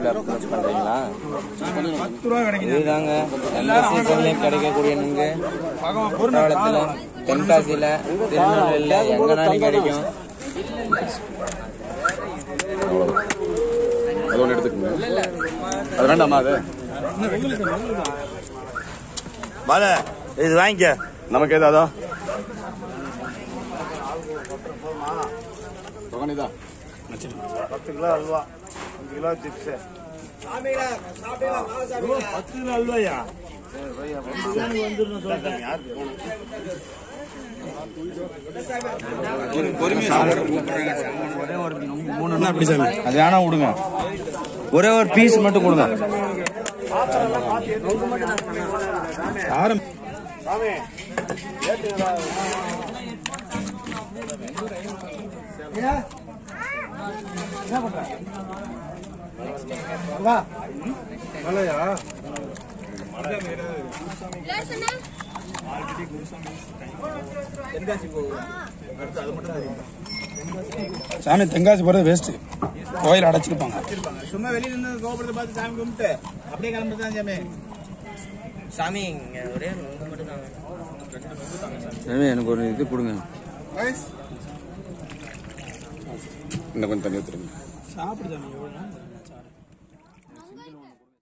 ஷாப்ல பண்றீங்களா பத்து ரூபா கிடைக்குது இதுதாங்க எல்லா சீசன்லயும் கிடைக்கக்கூடிய நுங்கு குற்றாலத்துல தென்காசியில திருநெல்வேலியில எங்கனாலும் கிடைக்கும் அது ஒன்று எடுத்துக்கோங்க அது வேண்டாமா அது பால இது வாங்கிக்க நமக்கு ஏதாதோ தொகனிதா பத்து கிலோ அல்வா அஞ்சு கிலோ சிப்ஸ் பத்து கிலோ அல்வாயா அப்படி சாமி அது வேணா விடுங்க ஒரே ஒரு பீஸ் மட்டும் கொடுங்க ஆரம் சாமி தென்காசி போறது வேஸ்ட் கோயில் அடைச்சிருப்பாங்க சும்மா வெளியில இருந்து கோபுரத்தை பார்த்து சாமி கும்பிட்டு அப்படியே கிளம்பிட்டு சாமி சாமி இங்க ஒரே நுங்கு மட்டும் தாங்க எனக்கு ஒரு இது கொடுங்க இன்னும் கொஞ்சம் தண்ணி ஊற்றுருங்க சாப்பிடு சாமி